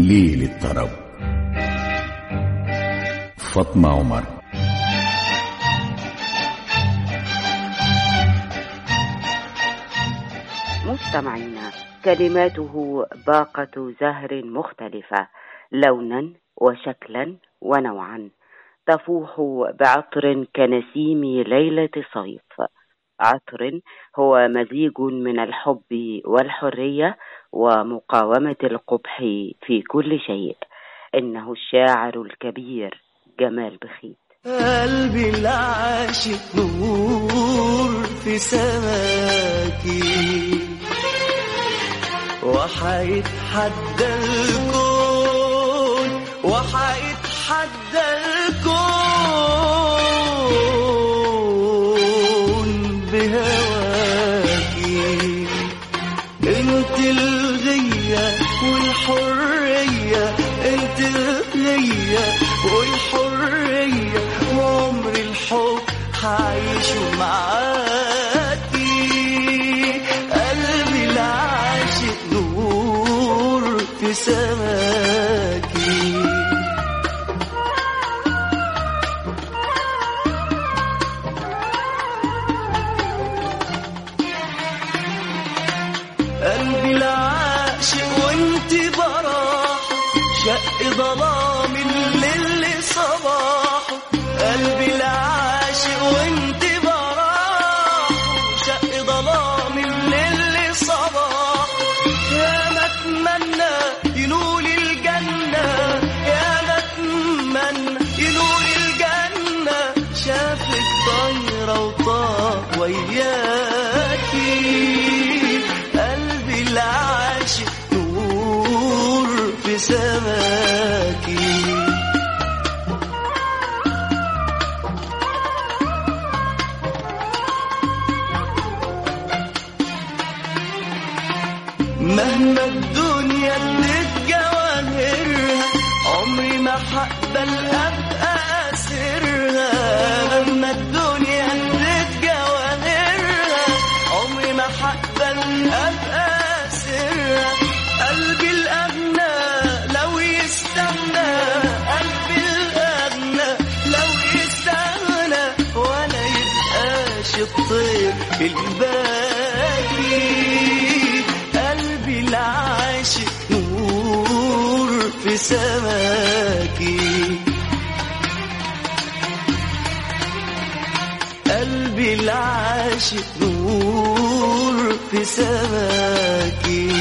ليل الطرب فاطمة عمر مستمعينا كلماته باقة زهر مختلفة لونا وشكلا ونوعا تفوح بعطر كنسيم ليلة صيف عطر هو مزيج من الحب والحرية ومقاومة القبح في كل شيء إنه الشاعر الكبير جمال بخيت قلبي العاشق نور في سماكي وحيتحدى الكون وحيتحدى الكون بهواكي انت الغية والحرية انت الغية والحرية وعمر الحب هعيشه معاكي قلبي العاشق نور في سماكي قلبي العاشق وانت براح شق ظلام الليل صباح قلبي العاشق وانت براح شق ظلام الليل صباح يا ما اتمنى ينول الجنة يا ما اتمنى ينول الجنة شافك طايرة وطاق وياكي قلبي العاشق نور في سماكي مهما الدنيا ادت جواهرها عمري ما هقبل ابقى اسرها مهما الدنيا ادت جواهرها عمري ما هقبل ابقى اسرها قلبي الاغنى لو يستغنى قلبي الاغنى لو يستغنى ولا يبقاش الطير الباقي قلبي العاشق نور في سماكي قلبي العاشق نور في سماكي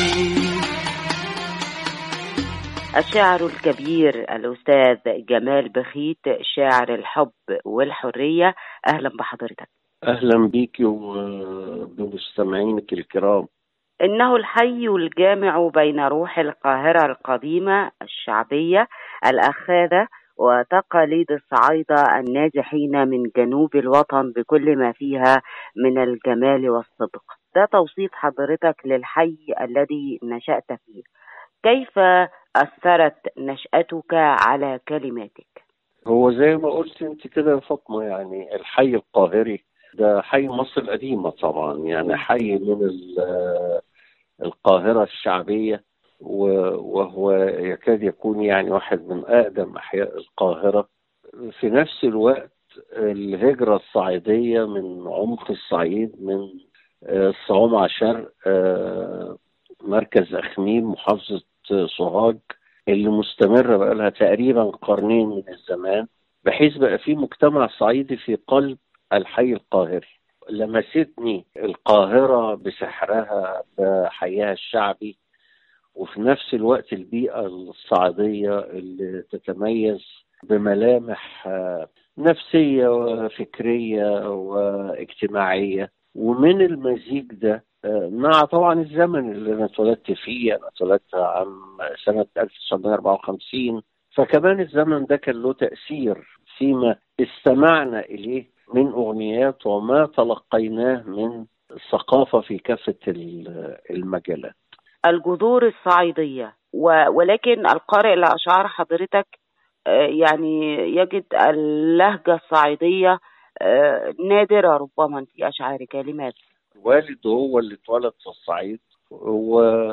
الشاعر الكبير الأستاذ جمال بخيت شاعر الحب والحرية أهلا بحضرتك اهلا بيكي وبمستمعينك الكرام إنه الحي الجامع بين روح القاهرة القديمة الشعبية الأخاذة وتقاليد الصعايدة الناجحين من جنوب الوطن بكل ما فيها من الجمال والصدق ده توصيف حضرتك للحي الذي نشأت فيه كيف أثرت نشأتك على كلماتك هو زي ما قلت انت كده يا فاطمه يعني الحي القاهري ده حي مصر القديمه طبعا يعني حي من ال- القاهره الشعبيه و- وهو يكاد يكون يعني واحد من اقدم احياء القاهره في نفس الوقت الهجره الصعيديه من عمق الصعيد من آه، الصومعه شرق آه، مركز اخميم محافظه سوهاج اللي مستمره بقالها تقريبا قرنين من الزمان بحيث بقى في مجتمع صعيدي في قلب الحي القاهري لمستني القاهرة بسحرها بحيها الشعبي وفي نفس الوقت البيئة الصعيدية اللي تتميز بملامح آه، نفسية وفكرية واجتماعية ومن المزيج ده آه، مع طبعا الزمن اللي انا اتولدت فيه انا اتولدت عام سنة 1954 فكمان الزمن ده كان له تأثير فيما استمعنا إليه من أغنيات وما تلقيناه من ثقافة في كافة ال- المجالات الجذور الصعيدية و- ولكن القارئ لأشعار حضرتك آه، يعني يجد اللهجة الصعيدية آه، نادرة ربما في أشعار كلمات والده هو اللي اتولد في الصعيد و...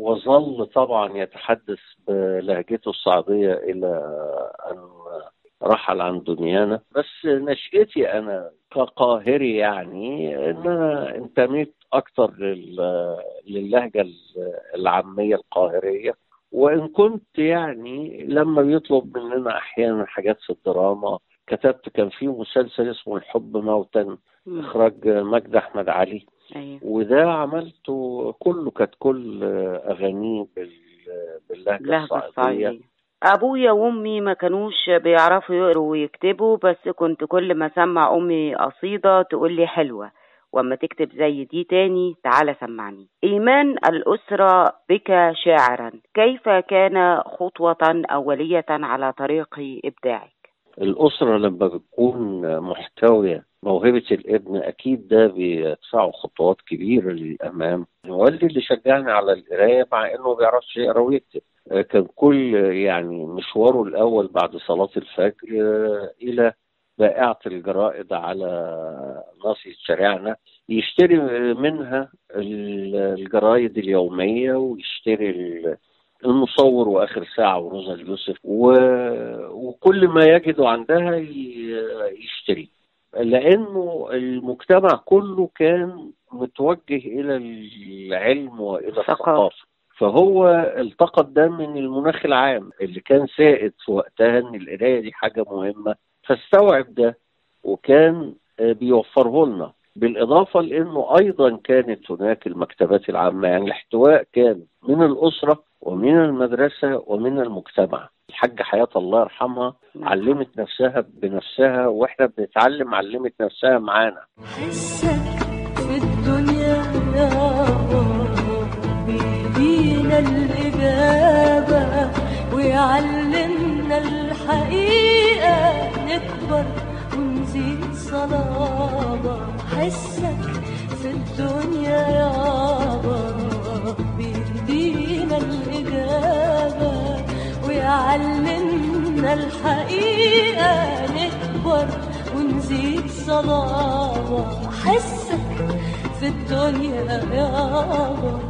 وظل طبعا يتحدث بلهجته الصعيدية إلى أن رحل عن دنيانا بس نشأتي أنا كقاهري يعني إن أنا انتميت أكتر لل- للهجة العامية القاهرية وإن كنت يعني لما بيطلب مننا أحيانا حاجات في الدراما كتبت كان في مسلسل اسمه الحب موتا مم. إخراج مجدي أحمد علي ايوه وده عملته كله كانت كل اغانيه بال باللهجه اللهجة الصعيديه الصعيدية أبويا وأمي ما كانوش بيعرفوا يقروا ويكتبوا بس كنت كل ما أسمع أمي قصيدة تقول لي حلوة وأما تكتب زي دي تاني تعالى سمعني إيمان الأسرة بك شاعرا كيف كان خطوة أولية على طريق إبداعك الاسره لما بتكون محتويه موهبه الابن اكيد ده بيدفعه خطوات كبيره للامام والدي اللي شجعني على القرايه مع انه ما بيعرفش يقرا ويكتب آه، كان كل يعني مشواره الاول بعد صلاه الفجر آه، الى بائعة الجرائد على ناصية شارعنا يشتري منها ال- الجرايد اليومية ويشتري ال- المصور واخر ساعه وروزا اليوسف و... وكل ما يجد عندها ي... يشتري لانه المجتمع كله كان متوجه الى العلم والى الثقافة. الثقافه فهو التقط ده من المناخ العام اللي كان سائد في وقتها ان القرايه دي حاجه مهمه فاستوعب ده وكان آه، بيوفره لنا بالإضافة لأنه أيضا كانت هناك المكتبات العامة يعني الاحتواء كان من الأسرة ومن المدرسة ومن المجتمع الحاجة حياة الله يرحمها علمت نفسها بنفسها وإحنا بنتعلم علمت نفسها معانا حسك في الدنيا يا بيدينا الإجابة ويعلمنا الحقيقة نكبر ونزيد صلابة حسك في الدنيا يابا بيدينا الإجابة ويعلمنا الحقيقة نكبر ونزيد صلابة حسك في الدنيا يابا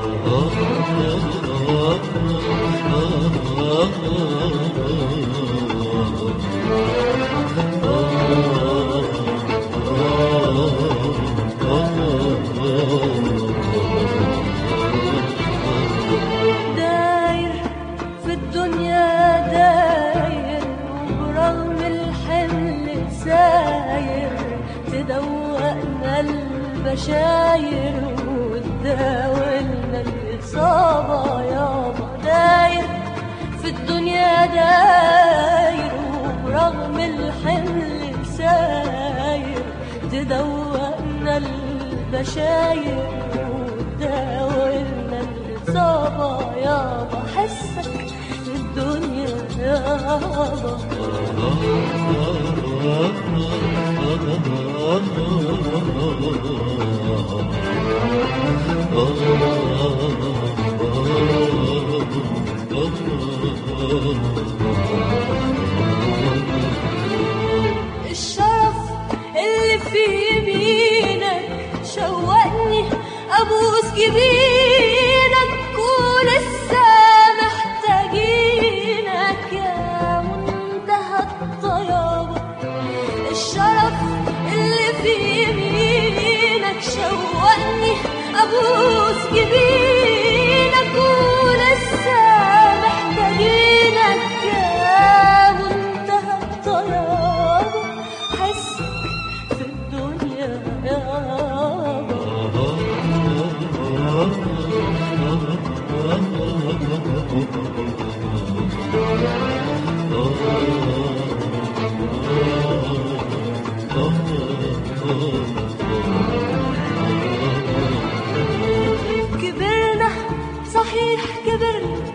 داير في الدنيا داير وبرغم الحمل ساير تدوقنا البشاير وتداولنا الإصابة يابا داير في الدنيا داير وبرغم الحمل ساير تدوقنا البشاير وتداولنا الإصابة يابا حسك في الدنيا يابا الشرف اللي في يمينك شوقني ابوس جبينك ولسه محتاجينك يا منتهى الطيابة الشرف اللي في يمينك شوقني ابوس جبينك ولسه محتاجينك يا منتهى الطيابة حسك في الدنيا يابا كبرنا صحيح كبرنا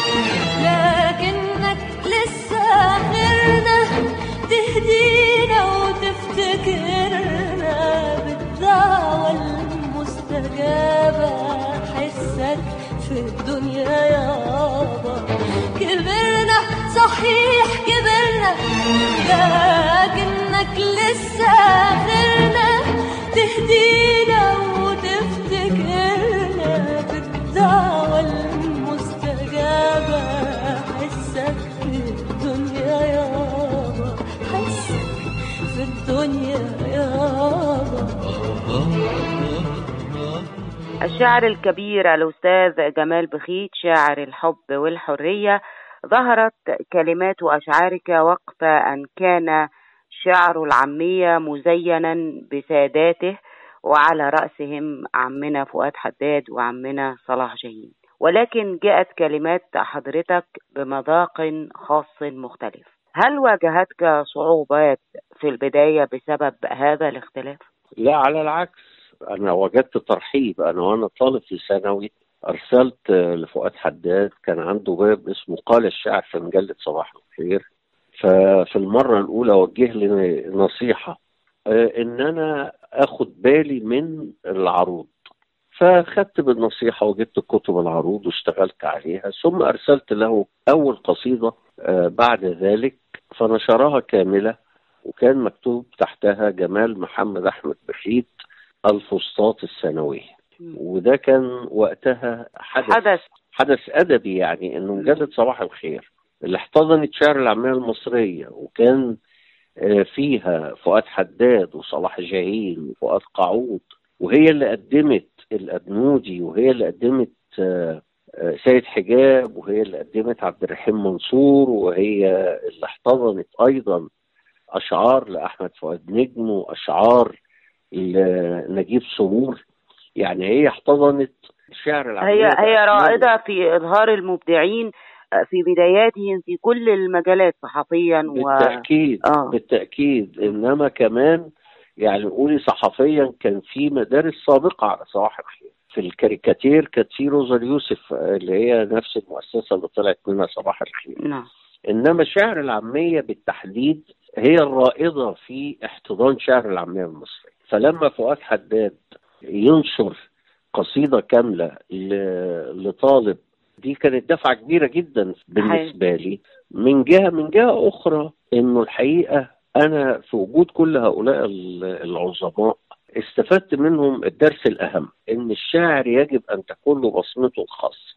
لكنك لسه غيرنا تهدينا وتفتكرنا بالدعوة المستجابة حسك في الدنيا يابا كبرنا صحيح كبرنا لكنك لسه غيرنا تهدينا وتفتكرنا بالدعوة الشاعر الكبير الأستاذ جمال بخيت شاعر الحب والحرية ظهرت كلمات أشعارك وقت أن كان شعر العامية مزينا بساداته وعلى رأسهم عمنا فؤاد حداد وعمنا صلاح جاهين ولكن جاءت كلمات حضرتك بمذاق خاص مختلف هل واجهتك صعوبات في البداية بسبب هذا الاختلاف؟ لا على العكس انا وجدت ترحيب انا وانا طالب في ثانوي ارسلت آه، لفؤاد حداد كان عنده باب اسمه قال الشاعر في مجله صباح الخير ففي المره الاولى وجه لي نصيحه آه، ان انا اخد بالي من العروض فخدت بالنصيحة وجبت كتب العروض واشتغلت عليها ثم أرسلت له أول قصيدة آه، بعد ذلك فنشرها كاملة وكان مكتوب تحتها جمال محمد أحمد بخيت الفسطاط الثانوية وده كان وقتها حدث حدث حدث ادبي يعني انه مجله صباح الخير اللي احتضنت شعر العاميه المصريه وكان آه، فيها فؤاد حداد وصلاح جاهين وفؤاد قعود وهي اللي قدمت الابنودي وهي اللي قدمت آه، آه، سيد حجاب وهي اللي قدمت عبد الرحيم منصور وهي اللي احتضنت ايضا اشعار لاحمد فؤاد نجم واشعار لنجيب سرور يعني هي احتضنت الشعر العاميه هي هي بأكمله. رائدة في إظهار المبدعين في بداياتهم في كل المجالات صحفيا و بالتأكيد آه. بالتأكيد إنما كمان يعني قولي صحفيا كان في مدارس سابقة على صباح الخير في الكاريكاتير كانت في روزا اليوسف آه، اللي هي نفس المؤسسة اللي طلعت منها صباح الخير نعم إنما شعر العامية بالتحديد هي الرائدة في احتضان شعر العامية المصري فلما فؤاد حداد ينشر قصيدة كاملة ل- لطالب دي كانت دفعة كبيرة جدا بالنسبة لي من جهة من جهة أخرى إنه الحقيقة أنا في وجود كل هؤلاء ال- العظماء استفدت منهم الدرس الأهم إن الشاعر يجب أن تكون له بصمته الخاصة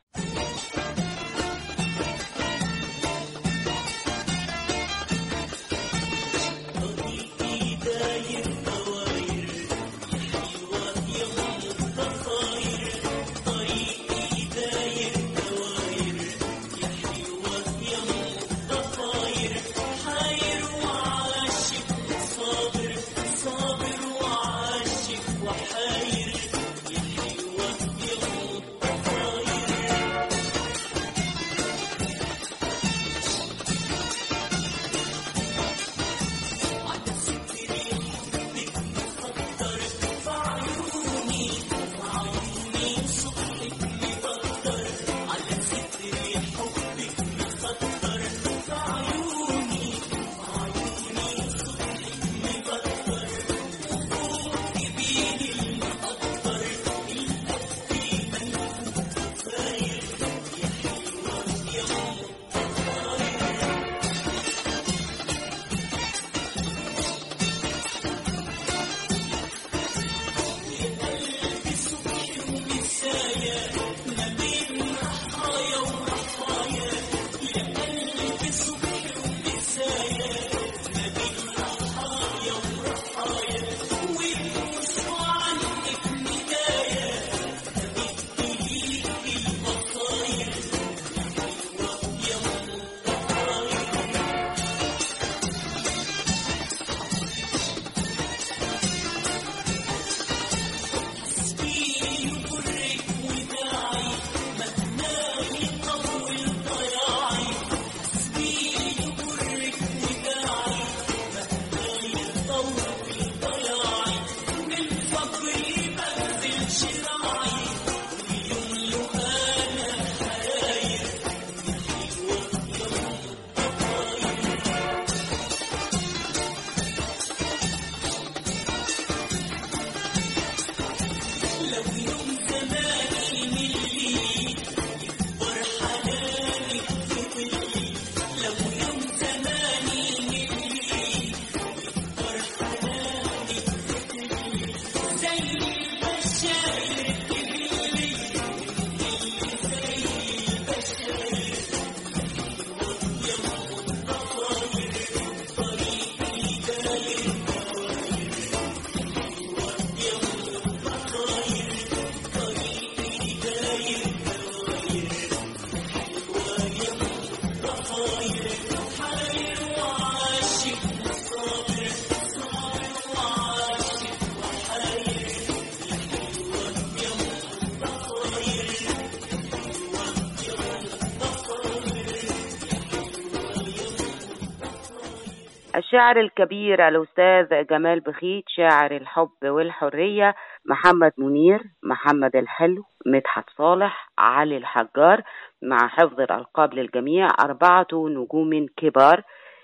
الشاعر الكبير الأستاذ جمال بخيت شاعر الحب والحرية محمد منير محمد الحلو مدحت صالح علي الحجار مع حفظ الألقاب للجميع أربعة نجوم كبار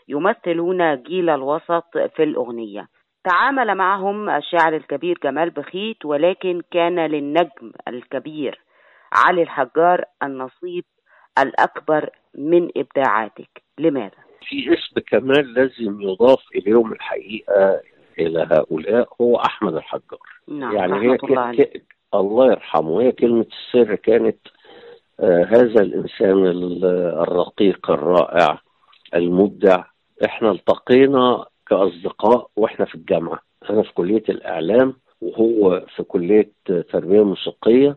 يمثلون جيل الوسط في الأغنية تعامل معهم الشاعر الكبير جمال بخيت ولكن كان للنجم الكبير علي الحجار النصيب الأكبر من إبداعاتك لماذا؟ في اسم كمان لازم يضاف اليهم الحقيقه الى هؤلاء هو احمد الحجار نعم يعني رحمة هي الله ك... عليه ك... الله يرحمه هي كلمة السر كانت آه هذا الإنسان ال- الرقيق الرائع المبدع احنا التقينا كأصدقاء واحنا في الجامعة أنا في كلية الإعلام وهو في كلية تربية موسيقية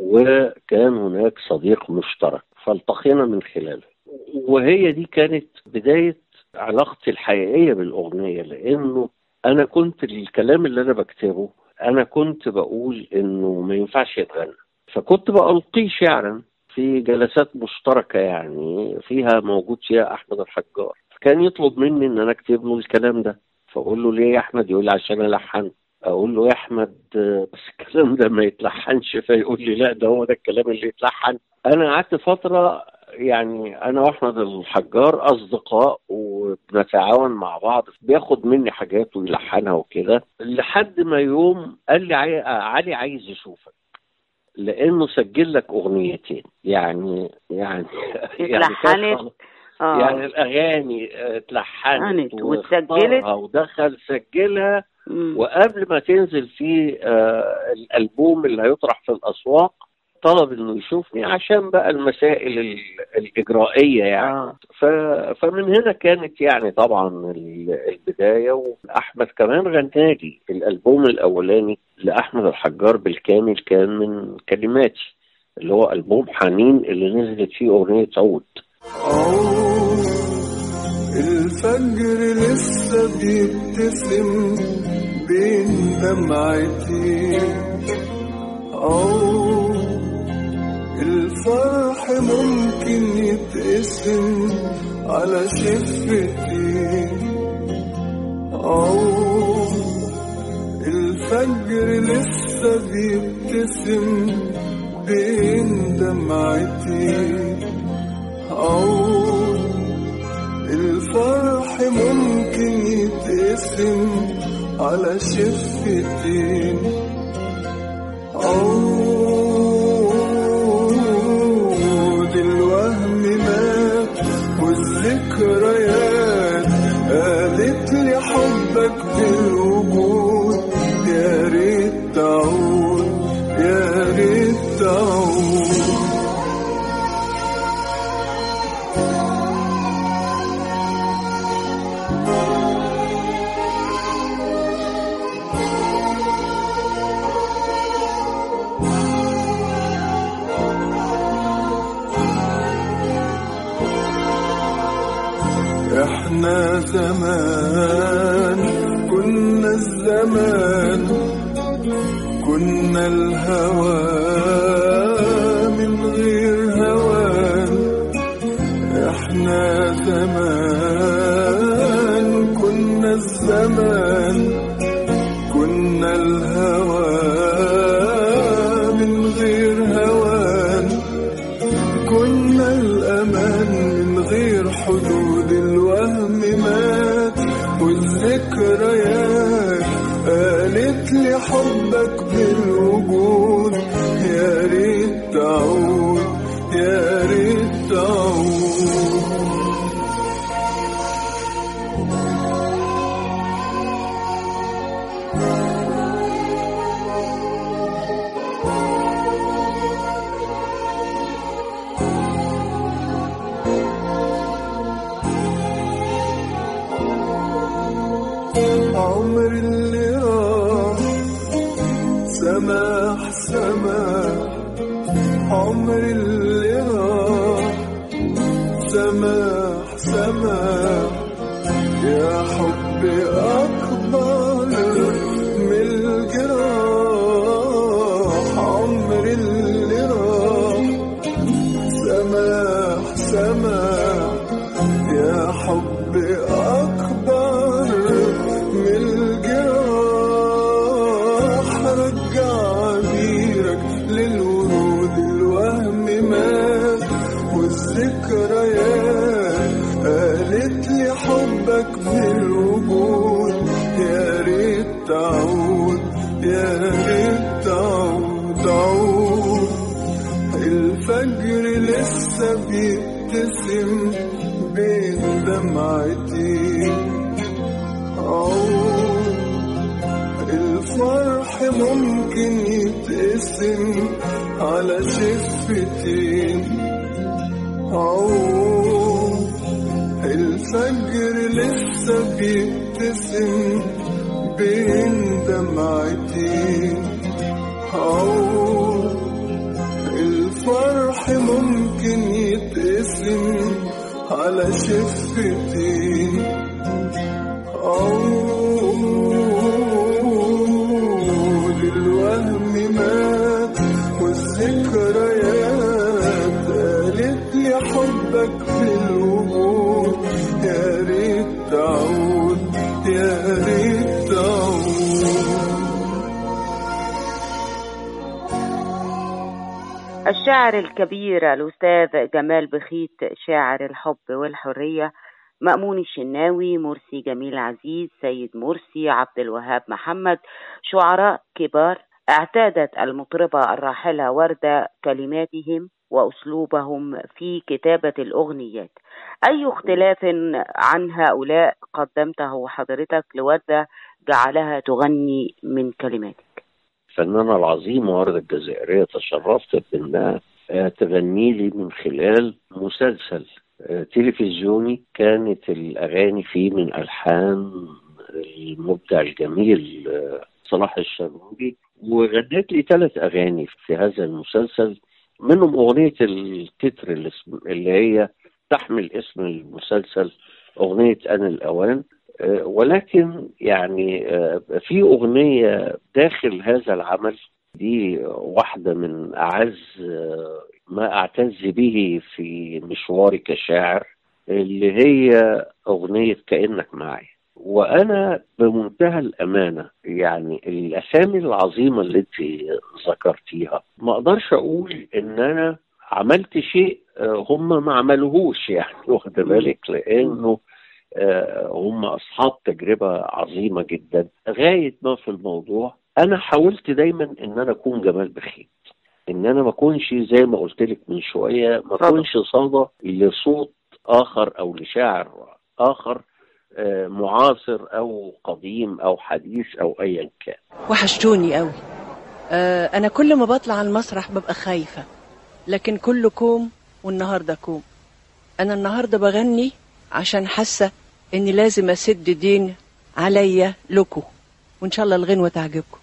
وكان هناك صديق مشترك فالتقينا من خلاله وهي دي كانت بداية علاقتي الحقيقية بالأغنية لأنه أنا كنت الكلام اللي أنا بكتبه أنا كنت بقول إنه ما ينفعش يتغنى فكنت بألقيه شعرا في جلسات مشتركة يعني فيها موجود فيها أحمد الحجار فكان يطلب مني إن أنا أكتب له الكلام ده فأقول له ليه يا أحمد يقول لي عشان ألحن أقول له يا أحمد آه، بس الكلام ده ما يتلحنش فيقول لي لا ده هو ده الكلام اللي يتلحن أنا قعدت فترة يعني انا واحمد الحجار اصدقاء وبنتعاون مع بعض بياخد مني حاجات ويلحنها وكده لحد ما يوم قال لي عاي- علي عايز يشوفك لانه سجل لك اغنيتين يعني يعني يعني اتلحنت. كان- آه. يعني الاغاني آه، اتلحنت اتلحنت واختارها واتسجلت. ودخل سجلها مم. وقبل ما تنزل في آه، الالبوم اللي هيطرح في الاسواق طلب انه يشوفني عشان بقى المسائل ال- الاجرائيه يعني آه. ف... فمن هنا كانت يعني طبعا ال- البدايه واحمد كمان غنالي الالبوم الاولاني لاحمد الحجار بالكامل كان من كلماتي اللي هو البوم حنين اللي نزلت فيه اغنيه عود عود الفجر لسه بيبتسم بين دمعتي عود الفرح ممكن يتقسم على شفتي عود الفجر لسه بيبتسم بين دمعتي عود الفرح ممكن يتقسم على شفتين عود الوهم مات والذكريات قالت لي حبك بالوجود يا ريت تعود يا ريت تعود احنا زمان كنا الزمان كنا الهوى من غير هوان احنا زمان كنا الزمان كنا الهوى من غير هوان كنا الأمان من غير حدود الوهم مات والذكريات قالت لي حبك بالوجود يا ريت تعود يا ريت تعود عمر اللي راح سماح سماح عمر اللي راح سماح سماح يا حبي أكبر من الجراح عمر اللي راح سماح سماح يا حبي أكبر والذكريات قالت لي حبك بالوجود يا ريت تعود يا ريت تعود تعود الفجر لسه بيبتسم بين دمعتي عود الفرح ممكن يتقسم على شفتين عود الفجر لسه بيبتسم بين دمعتين عود الفرح ممكن يتقسم على شفتين عود الوهم مات والذكريات قالت لي حبك في الوجود يا ريت تعود يا ريت تعود الشاعر الكبير الأستاذ جمال بخيت شاعر الحب والحرية مأمون الشناوي مرسي جميل عزيز سيد مرسي عبد الوهاب محمد شعراء كبار اعتادت المطربة الراحلة وردة كلماتهم وأسلوبهم في كتابة الأغنيات أي اختلاف عن هؤلاء قدمته حضرتك لوردة جعلها تغني من كلماتك الفنانة العظيمة وردة الجزائرية تشرفت بأنها آه، تغني لي من خلال مسلسل آه، تلفزيوني كانت الأغاني فيه من ألحان المبدع الجميل آه، صلاح الشرنوبي وغنت لي ثلاث أغاني في هذا المسلسل منهم أغنية التتر اللي, اسم- اللي هي تحمل اسم المسلسل أغنية أنا الأوان آه، ولكن يعني آه، في أغنية داخل هذا العمل دي واحدة من أعز آه، ما أعتز به في مشواري كشاعر اللي هي أغنية كأنك معي وأنا بمنتهى الأمانة يعني الأسامي العظيمة اللي أنت ذكرتيها ما أقدرش أقول إن أنا عملت شيء آه، هم ما عملوهوش يعني واخد بالك لأنه آه، هم اصحاب تجربه عظيمه جدا غايه ما في الموضوع انا حاولت دايما ان انا اكون جمال بخيت ان انا ما اكونش زي ما قلت لك من شويه ما صدى. اكونش صدى لصوت اخر او لشاعر اخر آه، معاصر او قديم او حديث او ايا كان وحشتوني قوي آه انا كل ما بطلع على المسرح ببقى خايفه لكن كله كوم والنهارده كوم انا النهارده بغني عشان حاسه اني لازم اسد دين عليا لكم وان شاء الله الغنوه تعجبكم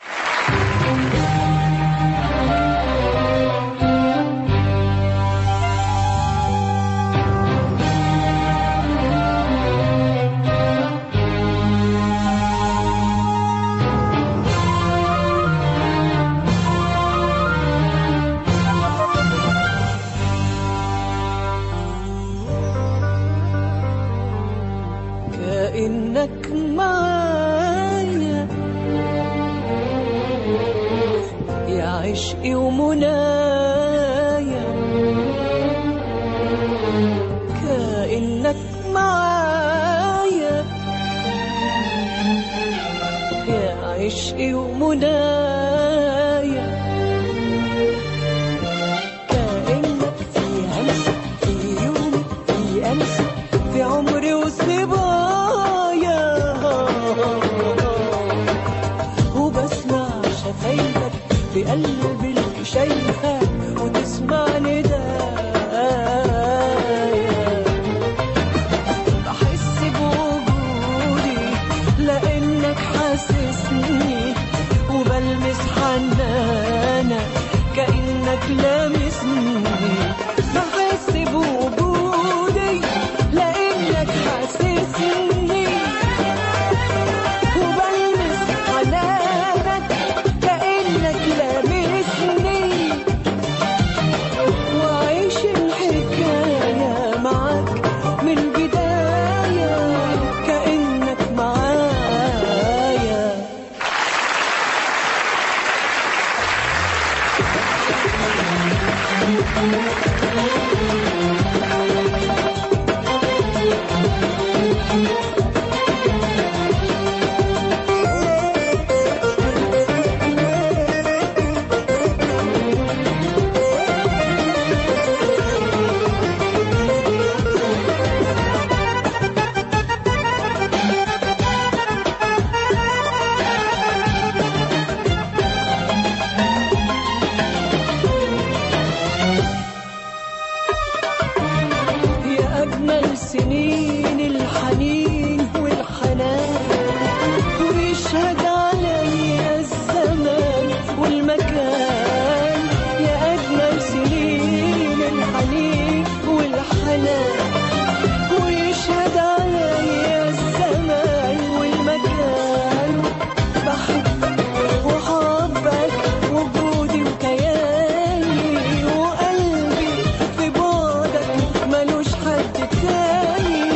كأنك معايا يا عشقي ومنايا كأنك معايا يا عشقي ومنايا كأنك في همسة في يومي في أمسي في عمري وصبايا وبسمع شفايفك في قلبي اللي شايفك أجمل سنين الحنين والحنان ويشهد عليا الزمان والمكان يا أجمل سنين الحنين والحنان ويشهد عليا الزمان والمكان بحبك وحبك وجودي وكياني وقلبي في بعدك ملوش حد تاني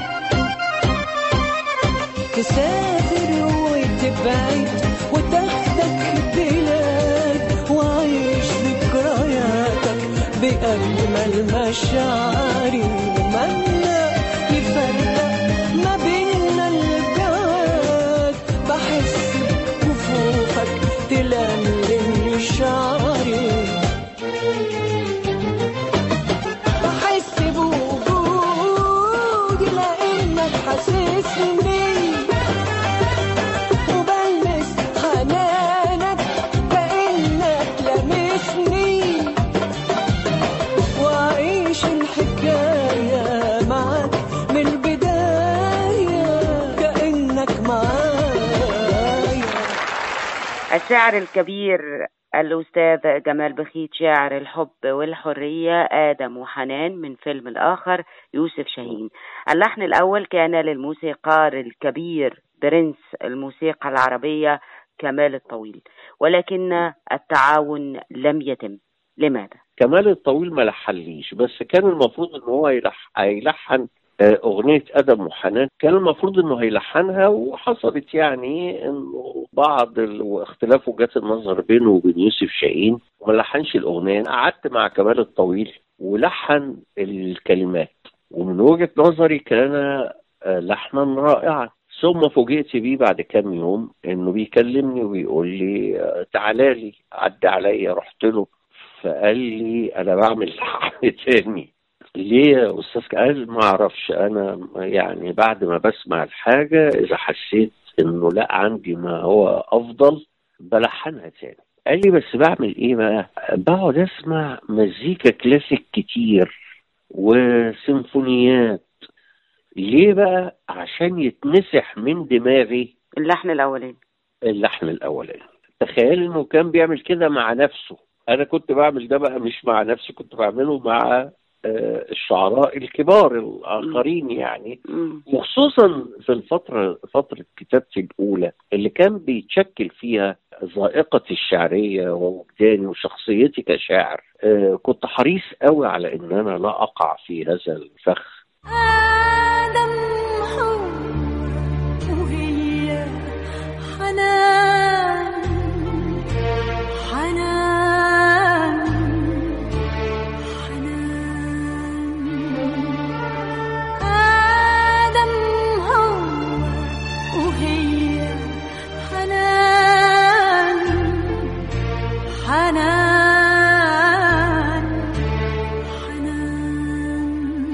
تسافر وتبعد وتاخدك بلاد وعيش ذكرياتك بأجمل مشاعري ومنا يفرق ما بيننا البعد بحس بكفوفك تلملم شعري بحس بوجودي لانك حاسسني وبلمس حنانك كانك لامسني واعيش الحكايه معاك من البدايه كانك معايا الشاعر الكبير الأستاذ جمال بخيت شاعر الحب والحرية آدم وحنان من فيلم الآخر يوسف شاهين اللحن الأول كان للموسيقار الكبير برنس الموسيقى العربية كمال الطويل ولكن التعاون لم يتم لماذا؟ كمال الطويل ما لحنليش بس كان المفروض ان هو يلح... هيلحن آه، اغنيه ادم وحنان كان المفروض انه هيلحنها وحصلت يعني انه بعض ال... واختلاف وجهات النظر بينه وبين يوسف شاهين وما لحنش الاغنيه قعدت مع كمال الطويل ولحن الكلمات ومن وجهه نظري كان آه، لحنا رائعا ثم فوجئت بيه بعد كام يوم انه بيكلمني وبيقول لي آه، تعالى لي عدى عليا رحت له فقال لي انا بعمل لحن تاني ليه يا استاذ قال ما اعرفش انا يعني بعد ما بسمع الحاجه اذا حسيت انه لا عندي ما هو افضل بلحنها تاني قال لي بس بعمل ايه بقى بقعد اسمع مزيكا كلاسيك كتير وسيمفونيات ليه بقى عشان يتمسح من دماغي اللحن الأولاني اللحن الاولاني تخيل انه كان بيعمل كده مع نفسه انا كنت بعمل ده بقى مش مع نفسي كنت بعمله مع آه، الشعراء الكبار الاخرين يعني مم. وخصوصا في الفترة فترة كتابتي الأولى اللي كان بيتشكل فيها ذائقتي الشعرية ووجداني وشخصيتي كشاعر آه، كنت حريص قوي على إن أنا لا أقع في هذا الفخ آدم حور وهي حنان حنان حنان آدم حور وهي حنان حنان حنان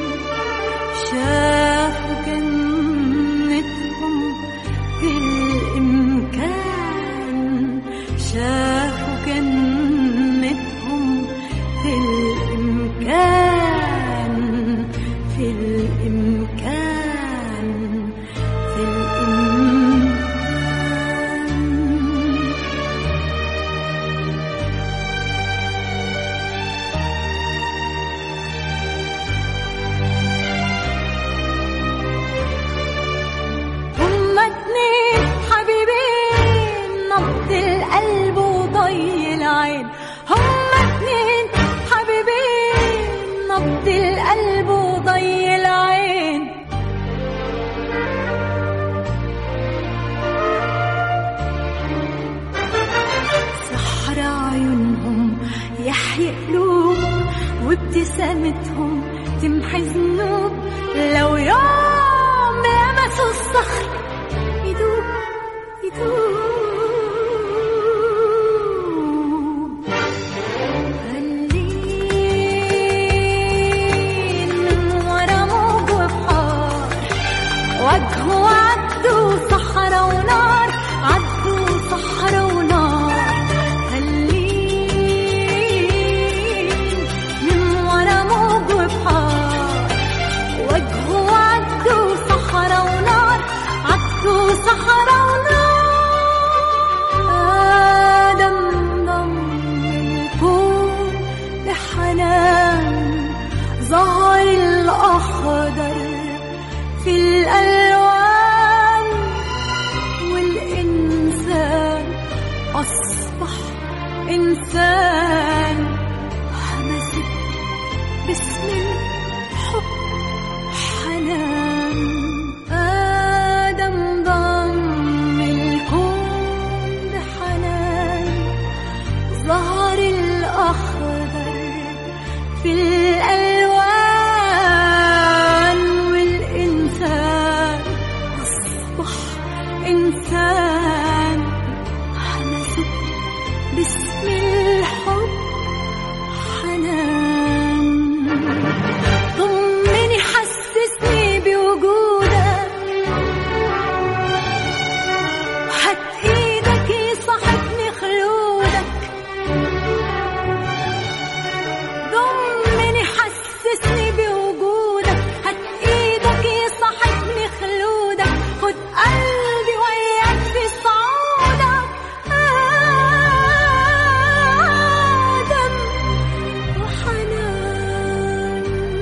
شافوا جنتهم في الإمكان شافوا جنتهم في الإمكان في الإمكان في الإمكان هما اتنين حبيبين نبض القلب وضي العين هما اتنين حبيبين نبض القلب وضي العين سحر عيونهم يحيي قلوب وابتسامتهم تمحي ذنوب لو يوم لمسوا الصخر يدوب يدوب خلين ورا موج وبحار وجهه عدوا صحرا ونار عدوا صحرا ونار خلين من ورا موج وبحار باسم الحب حنان آدم ضم الكون بحنان ظهر الأخضر في الألوان والإنسان أصبح إنسان همست باسم الحب حنان ضمني حسسني بوجودك هات ايدك يصاحبني خلودك ضمني حسسني بوجودك هات ايدك يصاحبني خلودك خد قلبي وياك في صعودك آدم وحنان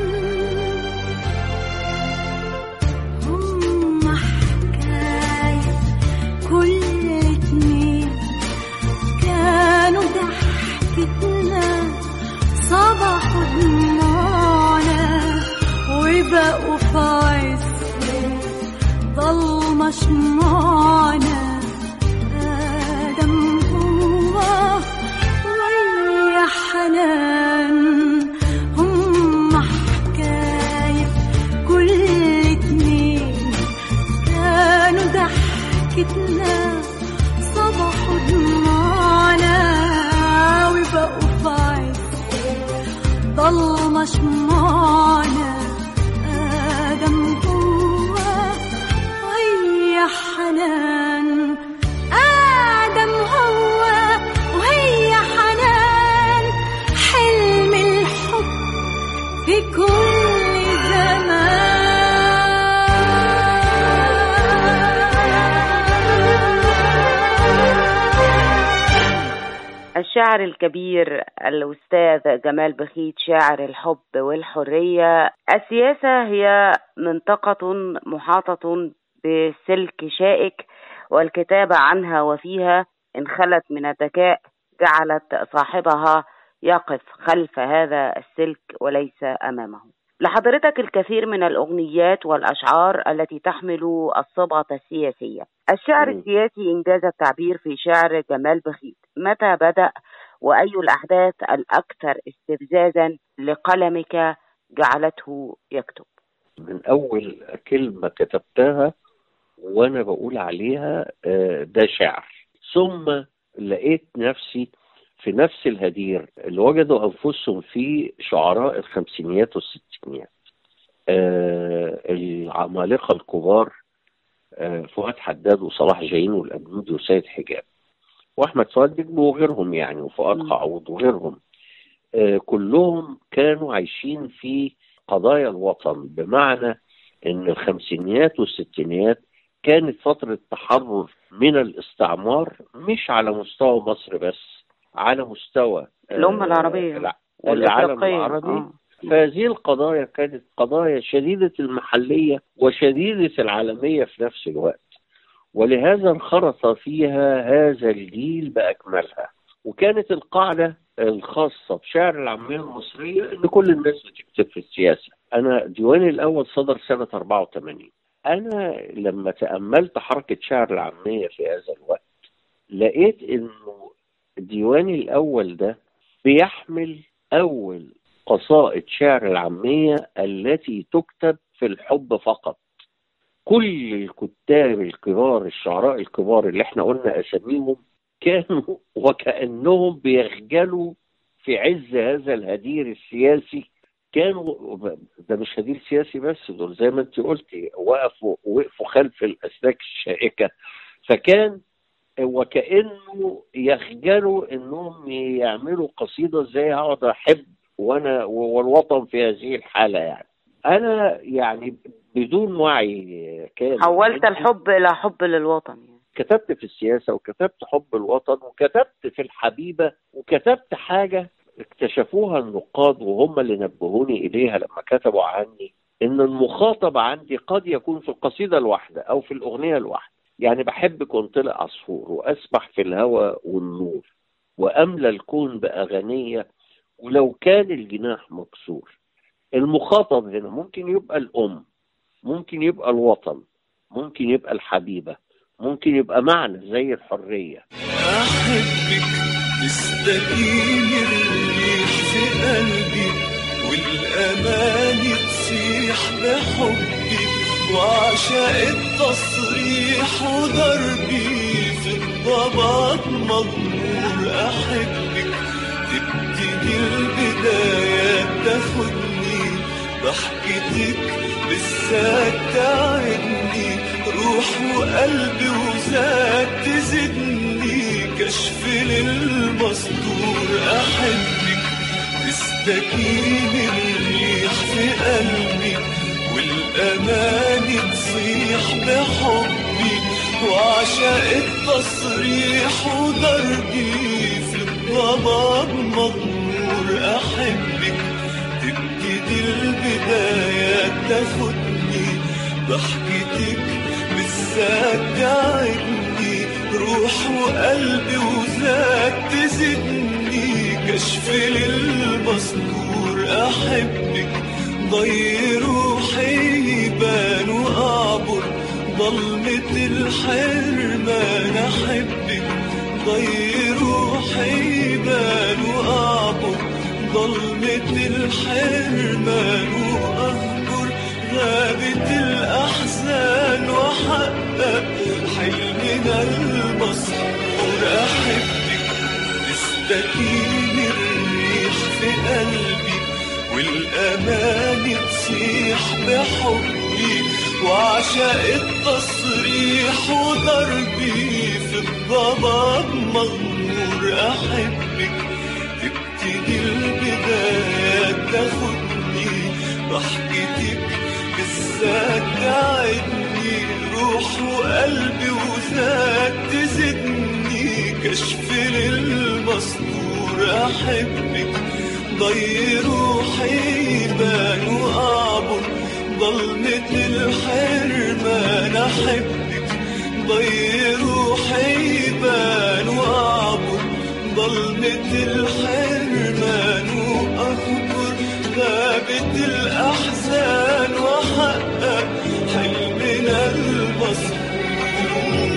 هم حكاية كل اتنين كانوا ضحكتنا صبحوا دموعنا وبقوا في عز ضلمة شموعنا آدم هو ويا حنان هم حكاية كل اتنين كانوا ضحكتنا صبحوا دموعنا وبقوا في عز ضلمة شموعنا آدم هو وهي حنان آدم هو وهي حنان حلم الحب في كل زمان الشاعر الكبير الأستاذ جمال بخيت شاعر الحب والحرية السياسة هي منطقة محاطة بسلك شائك والكتابة عنها وفيها إن خلت من الذكاء جعلت صاحبها يقف خلف هذا السلك وليس أمامه لحضرتك الكثير من الأغنيات والأشعار التي تحمل الصبغة السياسية الشعر مم. السياسي إنجاز التعبير في شعر جمال بخيت متى بدأ وأي الأحداث الأكثر استفزازا لقلمك جعلته يكتب من أول كلمة كتبتها وأنا بقول عليها آه، ده شعر ثم لقيت نفسي في نفس الهدير اللي وجدوا أنفسهم فيه شعراء الخمسينيات والستينيات آه، العمالقة الكبار آه، فؤاد حداد وصلاح جايين والأبنودي وسيد حجاب وأحمد فؤاد نجم وغيرهم يعني وفؤاد مم. قعود وغيرهم آه، كلهم كانوا عايشين في قضايا الوطن بمعنى ان الخمسينيات والستينيات كانت فترة تحرر من الاستعمار مش على مستوى مصر بس على مستوى آه، الأمة العربية الع- العالم والإفريقية العربي آه. فهذه القضايا كانت قضايا شديدة المحلية وشديدة العالمية في نفس الوقت ولهذا انخرط فيها هذا الجيل بأكملها وكانت القاعدة الخاصة بشعر العامية المصرية إن كل الناس بتكتب في السياسة أنا ديواني الأول صدر سنة 84 أنا لما تأملت حركة شعر العامية في هذا الوقت لقيت إنه ديواني الأول ده بيحمل أول قصائد شعر العامية التي تكتب في الحب فقط كل الكتاب الكبار الشعراء الكبار اللي احنا قلنا أساميهم كانوا وكأنهم بيخجلوا في عز هذا الهدير السياسي كانوا ده مش هدير سياسي بس دول زي ما انت قلتي وقفوا وقفوا خلف الاسلاك الشائكه فكان وكانه يخجلوا انهم يعملوا قصيده ازاي هقعد احب وانا والوطن في هذه الحاله يعني انا يعني بدون وعي كامل حولت الحب إلى حب للوطن يعني. كتبت في السياسة وكتبت حب الوطن وكتبت في الحبيبة وكتبت حاجة اكتشفوها النقاد وهم اللي نبهوني إليها لما كتبوا عني إن المخاطب عندي قد يكون في القصيدة الواحدة أو في الأغنية الواحدة يعني بحبك وانطلق عصفور وأسبح في الهوى والنور وأملى الكون بأغنية ولو كان الجناح مكسور المخاطب هنا ممكن يبقى الأم ممكن يبقى الوطن ممكن يبقى الحبيبة ممكن يبقى معنى زي الحرية أحبك تستقيم الريح في قلبي والأمان تصيح بحبي وعشاء التصريح وضربي في الضباب مغمور أحبك تبتدي البدايات تاخدني ضحكتك لسه تعبني روح وقلبي وذات تزيدني كشف للمصدور أحبك تستكين الريح في قلبي والأمان تصيح بحبي وعشاء التصريح وضربي في الضباب مغمور أحبك تبتدي البدايات تاخدني ضحكتك لسه تعبني روح وقلبي وذات تزيدني كشف للمصدور أحبك ضي روحي يبان وأعبر ظلمة الحرمان أحبك ضي روحي يبان وأعبر ظلمة الحرمان وأهجر غابة الأحزان وحقق حلمنا المسحور أحبك تستكين الريح في قلبي والأمان تصيح بحبي وعشاء التصريح وضربي في الضباب مغمور أحبك تبتدي البدايات تاخدني ضحكتك لسه تعبني روح وقلبي وذات تزيدني كشف للمصدور أحبك ضي روحي يبان وأعبر ظلمة الحرمان أحبك ضي روحي يبان وأعبر ظلمة الحرمان وأكبر غابة الأحزان وحقق حلمنا المسحور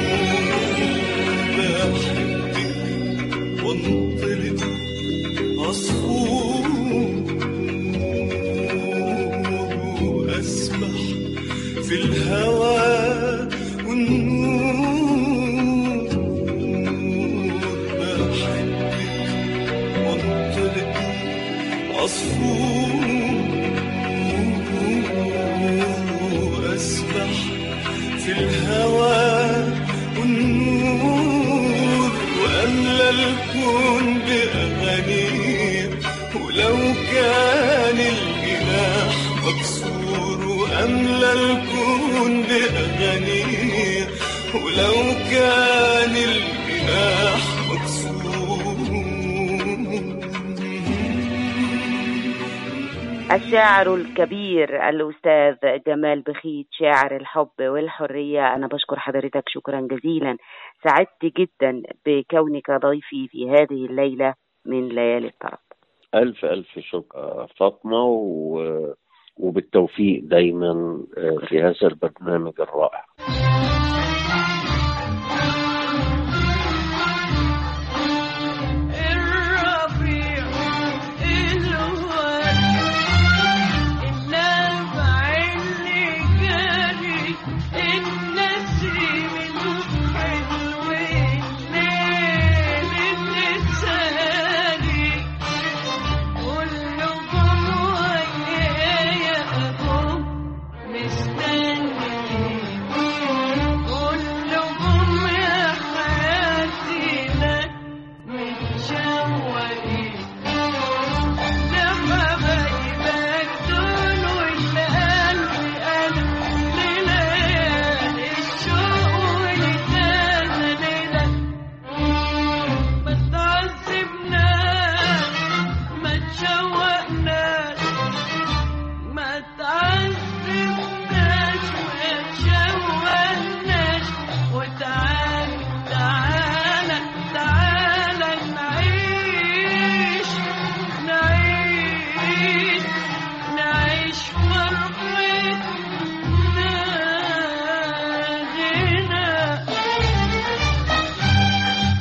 بحبك وانطلق عصفور وأسبح في الهوى والنور بحبك وانطلق عصفور وأسبح في الهوى والنور وأملى الكون بأغانيه ولو كان الجناح مكسور وأملى الكون بأغانيه ولو كان الجناح مكسور الشاعر الكبير الأستاذ جمال بخيت شاعر الحب والحرية أنا بشكر حضرتك شكرا جزيلا سعدت جدا بكونك ضيفي في هذه الليلة من ليالي الطرب ألف ألف شكر فاطمة و... وبالتوفيق دايما في هذا البرنامج الرائع الربيع الوان النبع اللي جاري النسيم الحلو الليل النسالي كلكم ويايا أبو مستني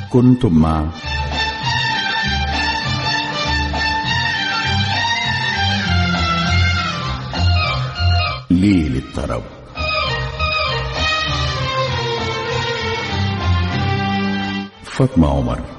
كنتم مع ليل الطرب فاطمة عمر